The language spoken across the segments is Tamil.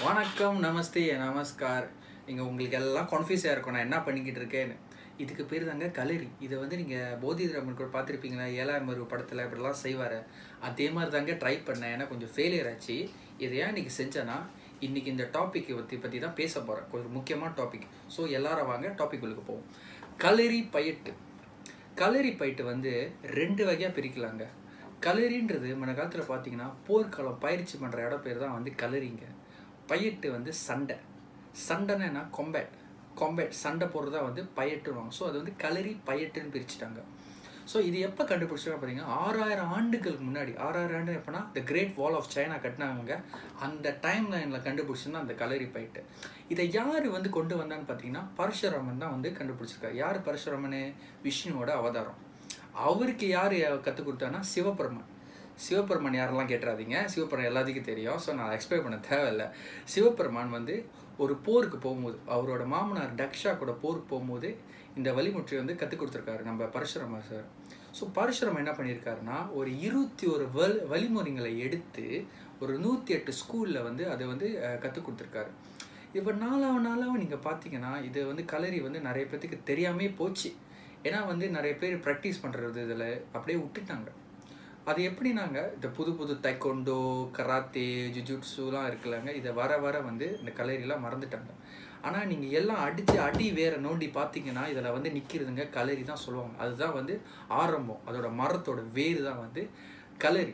வணக்கம் நமஸ்தே நமஸ்கார் இங்கே உங்களுக்கு எல்லாம் கன்ஃபியூஸாக இருக்கும் நான் என்ன பண்ணிக்கிட்டு இருக்கேன்னு இதுக்கு பேர் தாங்க கலரி இதை வந்து நீங்கள் போதிதரமன் கூட பார்த்துருப்பீங்களா ஏழாம் மருவு படத்தில் இப்படிலாம் செய்வார் அதே மாதிரி தாங்க ட்ரை பண்ணேன் ஏன்னா கொஞ்சம் ஃபெயிலியர் ஆச்சு இதை ஏன் இன்றைக்கி செஞ்சேன்னா இன்றைக்கி இந்த டாப்பிக்கை பற்றி பற்றி தான் பேச போகிறேன் ஒரு முக்கியமான டாபிக் ஸோ எல்லாரும் வாங்க டாபிக் உள்ளுக்கு போவோம் கலரி பயிட்டு கலரி பயிட்டு வந்து ரெண்டு வகையாக பிரிக்கலாங்க கலரின்றது முன்ன காலத்தில் பார்த்தீங்கன்னா போர்க்களம் பயிற்சி பண்ணுற இடம் பேர் தான் வந்து கலரிங்க பயிட்டு வந்து சண்டை சண்டைன்னா என்ன கொம்பேட் கொம்பேட் சண்டை போடுறதா வந்து பயிட்டுருவாங்க ஸோ அது வந்து கலரி பயிட்டுன்னு பிரிச்சுட்டாங்க ஸோ இது எப்போ கண்டுபிடிச்சாங்க பார்த்தீங்கன்னா ஆறாயிரம் ஆண்டுகளுக்கு முன்னாடி ஆறாயிரம் ஆண்டு எப்போனா the great wall of China கட்டினாங்க அந்த டைம் லைனில் கண்டுபிடிச்சுன்னா அந்த கலரி பயிட்டு இதை யார் வந்து கொண்டு வந்தான்னு பார்த்தீங்கன்னா பரசுராமன் தான் வந்து கண்டுபிடிச்சிருக்காரு யார் பரசுராமன் விஷ்ணுவோட அவதாரம் அவருக்கு யார் கற்றுக் கொடுத்தான்னா சிவபெருமான் சிவபெருமான் யாரெல்லாம் கேட்டுறாதீங்க சிவபெருமான் எல்லாத்துக்கும் தெரியும் ஸோ நான் எக்ஸ்பிளைன் பண்ண தேவையில்லை சிவபெருமான் வந்து ஒரு போருக்கு போகும்போது அவரோட மாமனார் டக்ஷா கூட போருக்கு போகும்போது இந்த வழிமுறையை வந்து கற்றுக் கொடுத்துருக்காரு நம்ம பரசுராம சார் ஸோ பரசுராமன் என்ன பண்ணியிருக்காருன்னா ஒரு இருபத்தி ஒரு வல் வழிமுறைகளை எடுத்து ஒரு நூற்றி எட்டு ஸ்கூலில் வந்து அதை வந்து கற்றுக் கொடுத்துருக்காரு இப்போ நாளாக நாளாக நீங்கள் பார்த்தீங்கன்னா இது வந்து கலரி வந்து நிறைய பேர்த்துக்கு தெரியாமே போச்சு ஏன்னா வந்து நிறைய பேர் ப்ராக்டிஸ் பண்ணுறது இதில் அப்படியே விட்டுட்டாங்க அது எப்படினாங்க இந்த புது புது தைக்கொண்டோ கராத்தே ஜுஜுட்ஸுலாம் இருக்குல்லங்க இதை வர வர வந்து இந்த கலரிலாம் மறந்துட்டாங்க ஆனால் நீங்கள் எல்லாம் அடித்து அடி வேற நோண்டி பார்த்தீங்கன்னா இதில் வந்து நிற்கிறதுங்க கலரி தான் சொல்லுவாங்க அதுதான் வந்து ஆரம்பம் அதோட மரத்தோட வேறு தான் வந்து கலரி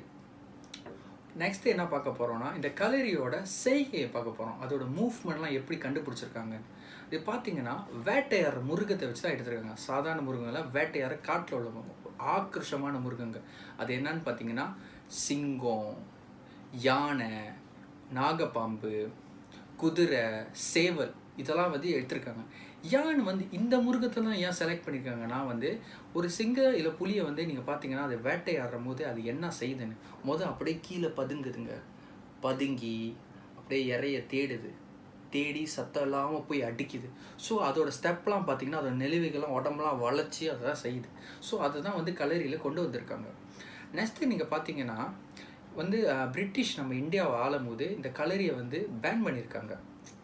நெக்ஸ்ட் என்ன பார்க்க போகிறோம்னா இந்த கலரியோட செய்கையை பார்க்க போகிறோம் அதோட மூவ்மெண்ட்லாம் எப்படி கண்டுபிடிச்சிருக்காங்க இது பார்த்தீங்கன்னா வேட்டையார் முருகத்தை வச்சு தான் எடுத்துருக்காங்க சாதாரண முருகங்கள்லாம் வேட்டையார காட்டில் உள்ள ஆக்ரோஷமான முருகங்க அது என்னன்னு பார்த்தீங்கன்னா சிங்கம் யானை நாகப்பாம்பு குதிரை சேவல் இதெல்லாம் வந்து எடுத்திருக்காங்க யான் வந்து இந்த முருகத்தெல்லாம் ஏன் செலக்ட் பண்ணியிருக்காங்கன்னா வந்து ஒரு சிங்க இல்லை புளியை வந்து நீங்கள் பார்த்தீங்கன்னா அதை வேட்டையாடுற போது அது என்ன செய்யுதுன்னு மொதல் அப்படியே கீழே பதுங்குதுங்க பதுங்கி அப்படியே இறைய தேடுது தேடி சத்தம் இல்லாமல் போய் அடிக்குது ஸோ அதோட ஸ்டெப்லாம் பார்த்தீங்கன்னா அதோட நெளிவுகள்லாம் உடம்புலாம் வளைச்சி அதை தான் செய்யுது ஸோ அதை தான் வந்து கலரியில் கொண்டு வந்திருக்காங்க நெக்ஸ்ட்டு நீங்கள் பார்த்தீங்கன்னா வந்து பிரிட்டிஷ் நம்ம இந்தியாவை ஆளும் போது இந்த கலரியை வந்து பேன் பண்ணியிருக்காங்க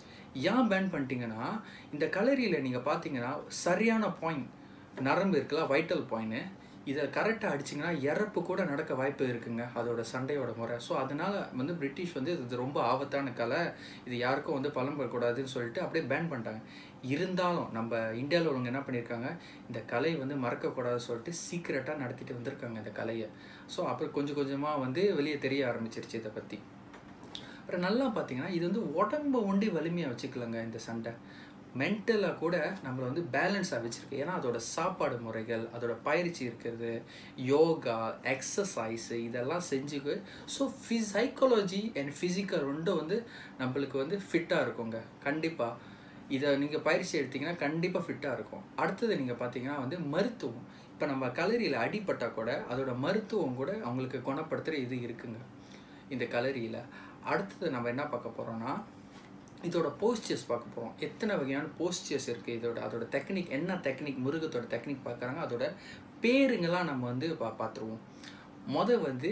ஏன் பேன் பண்ணிட்டீங்கன்னா இந்த கலரியில் நீங்கள் பார்த்தீங்கன்னா சரியான பாயிண்ட் நரம்பு இருக்குல்ல வைட்டல் பாயிண்ட்டு இதை கரெக்டாக அடிச்சிங்கன்னா இறப்பு கூட நடக்க வாய்ப்பு இருக்குங்க அதோட சண்டையோட முறை ஸோ அதனால் வந்து பிரிட்டிஷ் வந்து இது ரொம்ப ஆபத்தான கலை இது யாருக்கும் வந்து பலம் பெறக்கூடாதுன்னு சொல்லிட்டு அப்படியே பேன் பண்ணிட்டாங்க இருந்தாலும் நம்ம இந்தியாவில் உள்ளவங்க என்ன பண்ணியிருக்காங்க இந்த கலை வந்து மறக்கக்கூடாதுன்னு சொல்லிட்டு சீக்கிரட்டாக நடத்திட்டு வந்திருக்காங்க இந்த கலையை ஸோ அப்புறம் கொஞ்சம் கொஞ்சமாக வந்து வெளியே தெரிய ஆரம்பிச்சிருச்சு இதை பற்றி அப்புறம் நல்லா பார்த்தீங்கன்னா இது வந்து உடம்ப ஒண்டி வலிமையாக வச்சுக்கலங்க இந்த சண்டை மென்டலாக கூட நம்மளை வந்து பேலன்ஸாக வச்சுருக்கு ஏன்னா அதோட சாப்பாடு முறைகள் அதோட பயிற்சி இருக்கிறது யோகா எக்ஸசைஸு இதெல்லாம் செஞ்சுக்கு ஸோ ஃபி சைக்காலஜி அண்ட் ஃபிசிக்கல் ரெண்டும் வந்து நம்மளுக்கு வந்து ஃபிட்டாக இருக்குங்க கண்டிப்பாக இதை நீங்கள் பயிற்சி எடுத்திங்கன்னா கண்டிப்பாக ஃபிட்டாக இருக்கும் அடுத்தது நீங்கள் பார்த்தீங்கன்னா வந்து மருத்துவம் இப்போ நம்ம கலரியில் அடிப்பட்டால் கூட அதோட மருத்துவம் கூட அவங்களுக்கு குணப்படுத்துகிற இது இருக்குங்க இந்த கலரியில் அடுத்தது நம்ம என்ன பார்க்க போகிறோம்னா இதோட போஸ்டர்ஸ் பார்க்க போகிறோம் எத்தனை வகையான போஸ்டர்ஸ் இருக்குது இதோட அதோட டெக்னிக் என்ன டெக்னிக் முருகத்தோட டெக்னிக் பார்க்குறாங்க அதோட பேருங்கெல்லாம் நம்ம வந்து பா பார்த்துருவோம் மொதல் வந்து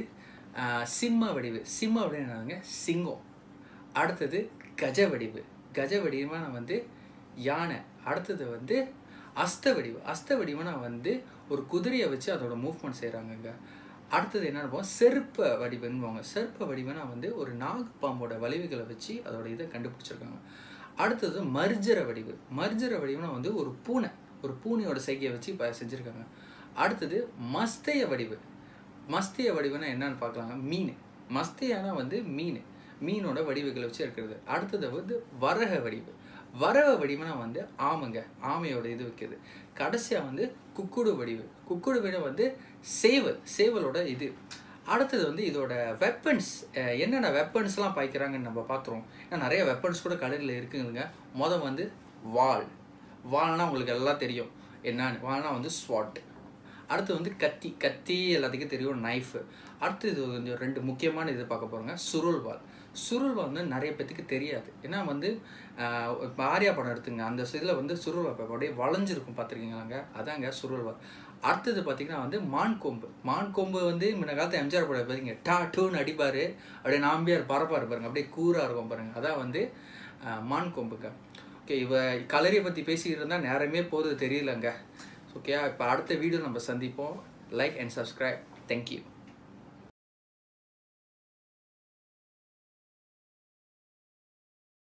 சிம்ம வடிவு சிம்ம வடிவு என்னங்க சிங்கம் அடுத்தது கஜ வடிவு கஜ வடிவமான வந்து யானை அடுத்தது வந்து அஸ்த வடிவு அஸ்த வடிவனா வந்து ஒரு குதிரையை வச்சு அதோட மூவ்மெண்ட் செய்கிறாங்கங்க அடுத்தது என்ன செருப்ப வடிவன்பாங்க செருப்ப வடிவனா வந்து ஒரு நாகப்பாம்போட வடிவுகளை வச்சு அதோட இதை கண்டுபிடிச்சிருக்காங்க அடுத்தது மர்ஜர வடிவு மர்ஜர வடிவுனா வந்து ஒரு பூனை ஒரு பூனையோட செய்கையை வச்சு இப்போ செஞ்சுருக்காங்க அடுத்தது மஸ்தைய வடிவு மஸ்தைய வடிவுனா என்னன்னு பார்க்கலாங்க மீன் மஸ்தையானா வந்து மீன் மீனோட வடிவுகளை வச்சு இருக்கிறது அடுத்தது வந்து வரக வடிவு வரவ வடிவனா வந்து ஆமைங்க ஆமையோட இது வைக்கிறது கடைசியாக வந்து குக்குடு வடிவு குக்குடு வடிவு வந்து சேவல் சேவலோட இது அடுத்தது வந்து இதோட வெப்பன்ஸ் என்னென்ன வெப்பன்ஸ்லாம் பாய்க்கிறாங்கன்னு நம்ம பார்த்துருவோம் ஏன்னா நிறைய வெப்பன்ஸ் கூட கலரில் இருக்குதுங்க மொதல் வந்து வால் வால்னா உங்களுக்கு எல்லாம் தெரியும் என்னன்னு வால்னா வந்து ஸ்வாட் அடுத்து வந்து கத்தி கத்தி எல்லாத்துக்கும் தெரியும் நைஃபு அடுத்து இது கொஞ்சம் ரெண்டு முக்கியமான இது பார்க்க போகிறோங்க சுருள் வால் சுருள் வந்து நிறைய பேத்துக்கு தெரியாது ஏன்னா வந்து இப்போ ஆரியா படம் எடுத்துங்க அந்த இதில் வந்து சுருள் வால் அப்படியே வளைஞ்சிருக்கும் பார்த்துருக்கீங்களாங்க அதாங்க சுருள் வால் அடுத்தது பார்த்தீங்கன்னா வந்து மான் கொம்பு மான் கொம்பு வந்து முன்ன காலத்து எம்ஜிஆர் படம் பாருங்க டா டூன்னு அடிப்பார் அப்படியே நாம்பியார் பரப்பார் பாருங்க அப்படியே கூராக இருக்கும் பாருங்க அதான் வந்து அஹ், மான் கொம்புங்க ஓகே இவ கலரியை பற்றி பேசிக்கிட்டு இருந்தால் நேரமே போகிறது தெரியலங்க ஓகே இப்போ அடுத்த வீடியோ நம்ம சந்திப்போம் லைக் அண்ட் சப்ஸ்கிரைப் தேங்க்யூ